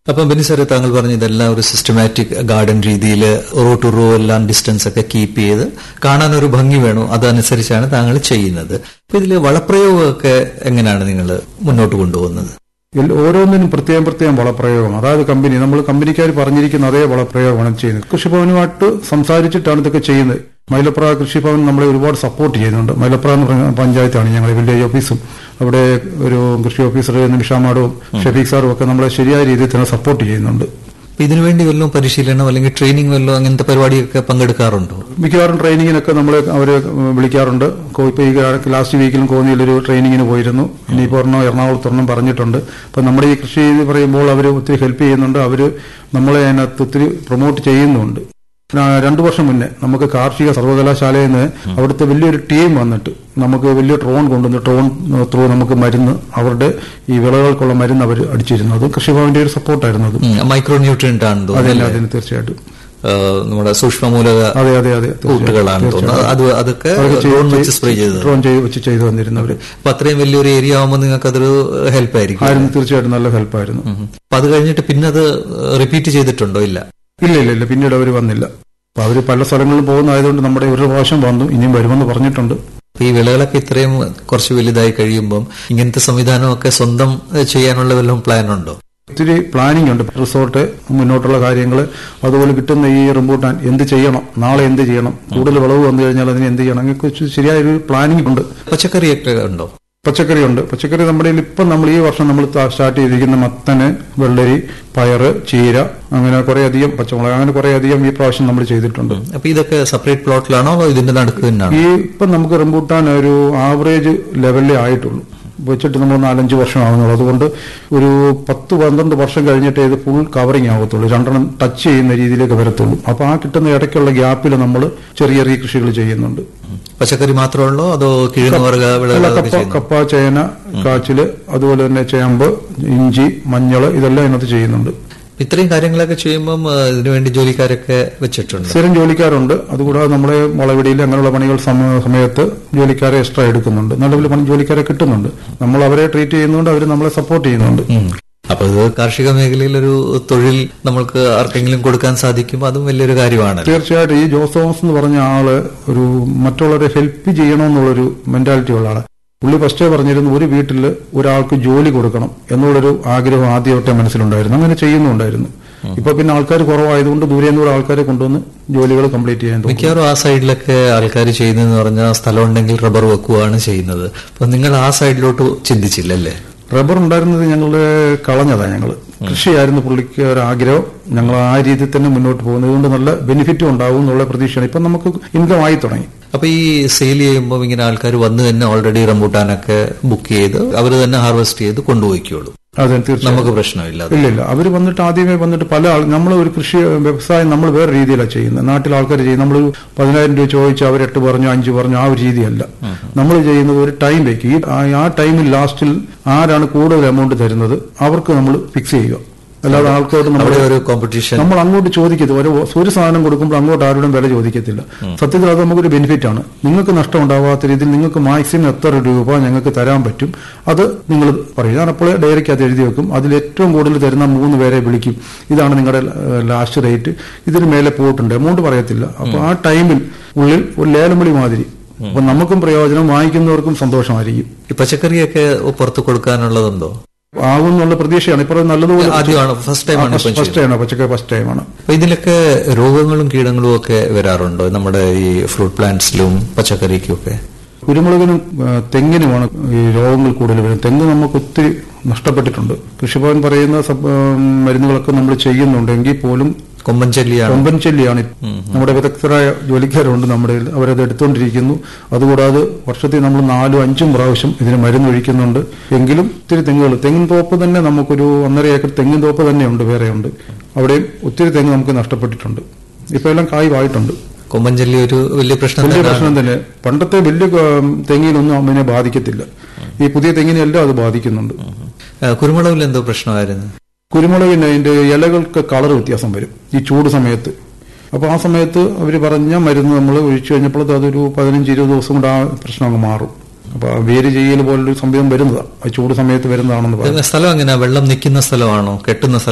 അപ്പം ബെന്നി സാറെ താങ്കൾ പറഞ്ഞ ഇതെല്ലാം ഒരു സിസ്റ്റമാറ്റിക് ഗാർഡൻ രീതിയിൽ റോ ടു റോ എല്ലാം ഡിസ്റ്റൻസ് ഒക്കെ കീപ്പ് ചെയ്ത് കാണാൻ ഒരു ഭംഗി വേണം അതനുസരിച്ചാണ് താങ്കൾ ചെയ്യുന്നത് അപ്പൊ ഇതിൽ വളപ്രയോഗമൊക്കെ എങ്ങനെയാണ് നിങ്ങൾ മുന്നോട്ട് കൊണ്ടുപോകുന്നത് എൽ- ഓരോന്നിനും പ്രത്യേകം പ്രത്യേകം വളപ്രയോഗം അതായത് കമ്പനി നമ്മൾ കമ്പനിക്കാർ പറഞ്ഞിരിക്കുന്ന അതേ വളപ്രയോഗമാണ് ചെയ്യുന്നത് കൃഷിഭവനുമായിട്ട് സംസാരിച്ചിട്ടാണ് ഇതൊക്കെ ചെയ്യുന്നത് മൈലപ്ര കൃഷിഭവൻ നമ്മളെ ഒരുപാട് സപ്പോർട്ട് ചെയ്യുന്നുണ്ട് മൈലപ്ര എന്ന് പറഞ്ഞ പഞ്ചായത്താണ് ഞങ്ങൾ വില്ലേജ് ഓഫീസും അവിടെ ഒരു കൃഷി ഓഫീസർ നിമിഷ മാഡവും ഷഫീഖ് സാറും ഒക്കെ നമ്മളെ ശരിയായ രീതിയിൽ തന്നെ സപ്പോർട്ട് ചെയ്യുന്നുണ്ട് അപ്പൊ ഇതിനുവേണ്ടി വല്ലതും പരിശീലനം അല്ലെങ്കിൽ ട്രെയിനിങ് വല്ലതും അങ്ങനത്തെ പരിപാടിയൊക്കെ പങ്കെടുക്കാറുണ്ടോ മിക്കവാറും ട്രെയിനിങ്ങിനൊക്കെ നമ്മളെ അവർ വിളിക്കാറുണ്ട് കോ- ഇപ്പൊ ഈ ലാസ്റ്റ് വീക്കിലും കോന്നിയിലൊരു ട്രെയിനിങ്ങിന് പോയിരുന്നു ഇനിയിപ്പോൾ ഒരെണ്ണം എറണാകുളത്തൊരെണ്ണം പറഞ്ഞിട്ടുണ്ട് അപ്പൊ നമ്മുടെ ഈ കൃഷി എന്ന് പറയുമ്പോൾ അവർ ഒത്തിരി ഹെൽപ്പ് ചെയ്യുന്നുണ്ട് അവർ നമ്മളെ അതിനകത്ത് ഒത്തിരി പ്രൊമോട്ട് ചെയ്യുന്നുണ്ട് ആ, രണ്ടു വർഷം മുന്നേ നമുക്ക് കാർഷിക സർവകലാശാലയിൽ നിന്ന് അവിടുത്തെ വലിയൊരു ടീം വന്നിട്ട് നമുക്ക് വലിയ ഡ്രോൺ കൊണ്ടുവന്ന് ഡ്രോൺ ത്രൂ നമുക്ക് മരുന്ന് അവരുടെ ഈ വിളകൾക്കുള്ള മരുന്ന് അവർ അടിച്ചിരുന്നു അത് കൃഷിഭവന്റെ ഒരു സപ്പോർട്ടായിരുന്നു അത് മൈക്രോ ന്യൂട്രിയന്റ് ആണെന്ന് അതെ തോന്നുന്നു അതിന് തീർച്ചയായിട്ടും ആ, നമ്മുടെ സൂക്ഷ്മമൂലക അതെ അതെ അതെ തീർച്ചയായും. കൂട്ടുകളാണ് തോന്നുന്നത് അത് അതൊക്കെ അതൊക്കെ ചെയ്ത് ഡ്രോൺ വെച്ച് സ്പ്രേ ചെയ്തത് ഡ്രോൺ ചെയ്ത് വെച്ച് ചെയ്തു വന്നിരുന്നവര് അപ്പൊ അത്രയും വലിയൊരു ഏരിയ ആവുമ്പോൾ നിങ്ങൾക്ക് അതൊരു ഹെൽപ്പ് ആയിരിക്കും ആയിരുന്നു തീർച്ചയായിട്ടും നല്ല ഹെൽപ്പായിരുന്നു ഉം. അപ്പൊ അത് കഴിഞ്ഞിട്ട് പിന്നെ അത് റിപ്പീറ്റ് ചെയ്തിട്ടുണ്ടോ ഇല്ല ഇല്ല ഇല്ല ഇല്ല പിന്നീട് അവർ വന്നില്ല അപ്പൊ അവര് പല സ്ഥലങ്ങളിലും പോകുന്നതായതുകൊണ്ട് നമ്മുടെ ഒരു പ്രാവശ്യം വന്നു ഇനിയും വരുമെന്ന് പറഞ്ഞിട്ടുണ്ട് അപ്പൊ ഈ വിളകളൊക്കെ ഇത്രയും കുറച്ച് വലുതായി കഴിയുമ്പം ഇങ്ങനത്തെ സംവിധാനമൊക്കെ സ്വന്തം ഏഹ്, ചെയ്യാനുള്ള വല്ലതും പ്ലാൻ ഉണ്ടോ ഒത്തിരി പ്ലാനിംഗ് ഉണ്ട് റിസോർട്ട് മുന്നോട്ടുള്ള കാര്യങ്ങൾ അതുപോലെ കിട്ടുന്ന ഈ റംബൂട്ടാൻ എന്ത് ചെയ്യണം നാളെ എന്ത് ചെയ്യണം കൂടുതൽ വിളവ് വന്നു കഴിഞ്ഞാൽ അതിന് എന്ത് ചെയ്യണം അങ്ങനെ ശരിയായ ഒരു പ്ലാനിംഗ് ഉണ്ട് പച്ചക്കറിയൊക്കെ ഉണ്ടോ പച്ചക്കറി ഉണ്ട് പച്ചക്കറി നമ്മുടെ കയ്യിൽ ഇപ്പം നമ്മൾ ഈ വർഷം നമ്മൾ സ്റ്റാർട്ട് ചെയ്തിരിക്കുന്ന മത്തന് വെള്ളരി പയറ് ചീര അങ്ങനെ കുറെ അധികം പച്ചമുളക് അങ്ങനെ കുറെ അധികം ഈ പ്രാവശ്യം നമ്മൾ ചെയ്തിട്ടുണ്ട് അപ്പൊ ഇതൊക്കെ സെപ്പറേറ്റ് പ്ലോട്ടിലാണോ അതോ ഇതിന്റെ നടുക്ക് തന്നെയാണോ ഈ ഇപ്പം നമുക്ക് റംബൂട്ടാൻ ഒരു ആവറേജ് ലെവലിലേ ആയിട്ടുള്ളൂ വെച്ചിട്ട് നമ്മൾ നാലഞ്ച് വർഷം ആവുന്നുള്ളൂ അതുകൊണ്ട് ഒരു പത്ത് പന്ത്രണ്ട് വർഷം കഴിഞ്ഞിട്ടേ ഇത് ഫുൾ കവറിങ് ആവത്തുള്ളൂ രണ്ടെണ്ണം ടച്ച് ചെയ്യുന്ന രീതിയിലേക്ക് വരത്തുള്ളൂ അപ്പൊ ആ കിട്ടുന്ന ഇടയ്ക്കുള്ള ഗ്യാപ്പിൽ നമ്മൾ ചെറിയ ചെറിയ കൃഷികൾ ചെയ്യുന്നുണ്ട് പച്ചക്കറി മാത്രമേ ഉള്ളോ അതോ കിഴങ്ങുവർഗ അല്ല, വിളകളൊക്കെ കപ്പ ചെയ്യുന്നു കപ്പ ചേന കാച്ചില് അതുപോലെ തന്നെ ചേമ്പ് ഇഞ്ചി മഞ്ഞള് ഇതെല്ലാം ഇതിനകത്ത് ചെയ്യുന്നുണ്ട് ഇത്രയും കാര്യങ്ങളൊക്കെ ചെയ്യുമ്പം ഏഹ്, ഇതിനുവേണ്ടി ജോലിക്കാരൊക്കെ വെച്ചിട്ടുണ്ട് സ്ഥിരം ജോലിക്കാരുണ്ട് അതുകൂടാതെ നമ്മളെ വളവിടിയിൽ അങ്ങനെയുള്ള പണികൾ സമ- സമയത്ത് ജോലിക്കാരെ എക്സ്ട്രാ എടുക്കുന്നുണ്ട് നല്ല പണി ജോലിക്കാരെ കിട്ടുന്നുണ്ട് നമ്മൾ അവരെ ട്രീറ്റ് ചെയ്യുന്നതുകൊണ്ട് അവർ നമ്മളെ സപ്പോർട്ട് ചെയ്യുന്നുണ്ട് ഉം. അപ്പൊ ഇത് കാർഷിക മേഖലയിൽ ഒരു തൊഴിൽ നമ്മൾക്ക് ആർക്കെങ്കിലും കൊടുക്കാൻ സാധിക്കുമ്പോൾ അതും വലിയൊരു കാര്യമാണ് തീർച്ചയായിട്ടും ഈ ജോസ് തോമസ് എന്ന് പറഞ്ഞ ആള് ഒരു മറ്റുള്ളവരെ ഹെൽപ്പ് ചെയ്യണമെന്നുള്ളൊരു മെന്റാലിറ്റി ഉള്ള ആള് പുള്ളി ഫസ്റ്റേ പറഞ്ഞിരുന്നു ഒരു വീട്ടിൽ ഒരാൾക്ക് ജോലി കൊടുക്കണം എന്നുള്ളൊരു ആഗ്രഹം ആദ്യമൊക്കെ മനസ്സിലുണ്ടായിരുന്നു അങ്ങനെ ചെയ്യുന്നുണ്ടായിരുന്നു ഇപ്പൊ പിന്നെ ആൾക്കാർ കുറവായതുകൊണ്ട് ദൂരെ നിന്ന് ആൾക്കാരെ കൊണ്ടുവന്ന് ജോലികൾ കംപ്ലീറ്റ് ചെയ്യാൻ തോന്നും മിക്കവാറും ആ സൈഡിലൊക്കെ ആൾക്കാർ ചെയ്യുന്നതെന്ന് പറഞ്ഞാൽ സ്ഥലം ഉണ്ടെങ്കിൽ റബ്ബർ വെക്കുകയാണ് ചെയ്യുന്നത് അപ്പൊ നിങ്ങൾ ആ സൈഡിലോട്ട് ചിന്തിച്ചില്ലല്ലേ റബ്ബർ ഉണ്ടായിരുന്നത് ഞങ്ങൾ കളഞ്ഞതാ ഞങ്ങൾ കൃഷിയായിരുന്നു പുള്ളിക്ക് ഒരു ആഗ്രഹം ഞങ്ങൾ ആ രീതിയിൽ തന്നെ മുന്നോട്ട് പോകുന്നത് അതുകൊണ്ട് നല്ല ബെനിഫിറ്റും ഉണ്ടാവും എന്നുള്ള പ്രതീക്ഷയാണ് ഇപ്പം നമുക്ക് ഇൻകം ആയി തുടങ്ങി അപ്പൊ ഈ സെയിൽ ചെയ്യുമ്പോൾ ഇങ്ങനെ ആൾക്കാർ വന്ന് തന്നെ ഓൾറെഡി റംബൂട്ടാനൊക്കെ ബുക്ക് ചെയ്ത് അവർ തന്നെ ഹാർവെസ്റ്റ് ചെയ്ത് കൊണ്ടുപോയിക്കോളൂ അതെ തീർച്ചയായും നമുക്ക് പ്രശ്നമില്ല അത്. ഇല്ല ഇല്ല അവർ വന്നിട്ട് ആദ്യമേ വന്നിട്ട് പല ആൾ നമ്മൾ ഒരു കൃഷി വ്യവസായം നമ്മൾ വേറെ രീതിയിലാണ് ചെയ്യുന്നത് നാട്ടിൽ ആൾക്കാർ ചെയ്യും നമ്മൾ പതിനായിരം രൂപ ചോദിച്ചു അവർ എട്ട് പറഞ്ഞു അഞ്ച് പറഞ്ഞു ആ ഒരു രീതിയല്ല നമ്മൾ ചെയ്യുന്നത് ഒരു ടൈം വെക്കും ഈ ആ- ആ ടൈമിൽ ലാസ്റ്റിൽ ആരാണ് കൂടുതൽ എമൗണ്ട് തരുന്നത് അവർക്ക് നമ്മൾ ഫിക്സ് ചെയ്യുക അല്ലാതെ ആൾക്കാരോട് നമ്മൾ അവിടെ ഒരു കോമ്പറ്റീഷൻ നമ്മൾ അങ്ങോട്ട് ചോദിക്കത്തില്ല ഒരു ഒരു സാധനം കൊടുക്കുമ്പോൾ അങ്ങോട്ട് ആരോടും വില ചോദിക്കത്തില്ല സത്യത്തിൽ അത് നമുക്കൊരു ബെനിഫിറ്റ് ആണ് നിങ്ങൾക്ക് നഷ്ടം ഉണ്ടാവാത്ത രീതിയിൽ നിങ്ങൾക്ക് മാക്സിമം എത്ര രൂപ ഞങ്ങൾക്ക് തരാൻ പറ്റും അത് നിങ്ങൾ പറയും ഞാൻ അപ്പോൾ ഡയറിക്ക് അത് എഴുതി വെക്കും അതിൽ ഏറ്റവും കൂടുതൽ തരുന്ന മൂന്ന് പേരെ വിളിക്കും ഇതാണ് നിങ്ങളുടെ ലാസ്റ്റ് റേറ്റ് ഇതിന് മേലെ പോയിട്ടുണ്ട് എമൗണ്ട് പറയത്തില്ല അപ്പൊ ആ ടൈമിൽ ഉള്ളിൽ ഒരു ലേലം വിളി മാതിരി അപ്പൊ നമുക്കും പ്രയോജനം വാങ്ങിക്കുന്നവർക്കും സന്തോഷമായിരിക്കും ഈ പച്ചക്കറിയൊക്കെ പുറത്ത് കൊടുക്കാനുള്ളതുണ്ടോ ആകും എന്നുള്ള പ്രതീക്ഷയാണ് ഇപ്പോൾ നല്ലതുപോലെ ആദ്യമാണ് ഫസ്റ്റ് ടൈമാണ് ഇപ്പം ചെയ്യുന്നത്. ഫസ്റ്റ് ടൈമാണ് പച്ചക്കറി ഫസ്റ്റ് ടൈമാണ് അപ്പൊ ഇതിലൊക്കെ രോഗങ്ങളും കീടങ്ങളും ഒക്കെ വരാറുണ്ടോ നമ്മുടെ ഈ ഫ്രൂട്ട് പ്ലാന്റ്സിലും പച്ചക്കറിക്കും ഒക്കെ കുരുമുളകിനും ആ, തെങ്ങിനുമാണ് ഈ രോഗങ്ങൾ കൂടുതൽ വരുന്നത് തെങ്ങ് നമുക്ക് ഒത്തിരി നഷ്ടപ്പെട്ടിട്ടുണ്ട് കൃഷിഭവൻ പറയുന്ന സബ്- ആ, മരുന്നുകളൊക്കെ നമ്മൾ ചെയ്യുന്നുണ്ട് എങ്കിൽ പോലും കൊമ്പൻ ചെല്ലിയാണ് കൊമ്പൻ ചെല്ലിയാണ് നമ്മുടെ വിദഗ്ധരായ ജോലിക്കാരുണ്ട് നമ്മുടെ കയ്യിൽ. അവരത് എടുത്തുകൊണ്ടിരിക്കുന്നു അതുകൂടാതെ വർഷത്തിൽ നമ്മൾ നാലും അഞ്ചും പ്രാവശ്യം ഇതിന് മരുന്ന് ഒഴിക്കുന്നുണ്ട് എങ്കിലും ഒത്തിരി തെങ്ങുകൾ തെങ്ങിൻ തോപ്പ് തന്നെ നമുക്കൊരു ഒന്നര ഏക്കർ തെങ്ങിൻ തോപ്പ് തന്നെയുണ്ട് വേറെയുണ്ട് അവിടെയും ഒത്തിരി തെങ്ങ് നമുക്ക് നഷ്ടപ്പെട്ടിട്ടുണ്ട് ഇപ്പൊ എല്ലാം കായ്വായിട്ടുണ്ട് കൊമ്പൻ ചെല്ലി ഒരു വലിയ പ്രശ്നം വലിയ തന്നെയാണ് പ്രശ്നം തന്നെ പണ്ടത്തെ വലിയ ഉം, തെങ്ങിനൊന്നും അതിനെ ബാധിക്കത്തില്ല ഈ പുതിയ തെങ്ങിനെല്ലാം അത് ബാധിക്കുന്നുണ്ട് ആ, കുരുമുളകിൽ എന്തോ പ്രശ്നമായിരുന്നു കുരുമുളകിന് അതിന്റെ ഇലകൾക്ക് കളർ വ്യത്യാസം വരും ഈ ചൂട് സമയത്ത് അപ്പൊ ആ സമയത്ത് അവർ പറഞ്ഞ മരുന്ന് നമ്മൾ ഒഴിച്ചു കഴിഞ്ഞപ്പോൾ അതൊരു പതിനഞ്ച് ഇരുപത് ദിവസം കൊണ്ട് ആ പ്രശ്നം അങ്ങ് മാറും അപ്പൊ ആ വേര് ചെയ്യൽ പോലൊരു സംഭവം വരുന്നതാണ് ആ ചൂട് സമയത്ത് വരുന്നതാണെന്ന് പറഞ്ഞു സ്ഥലം എങ്ങനെയാ വെള്ളം നിൽക്കുന്ന സ്ഥലമാണോ കെട്ടുന്ന സ്ഥലം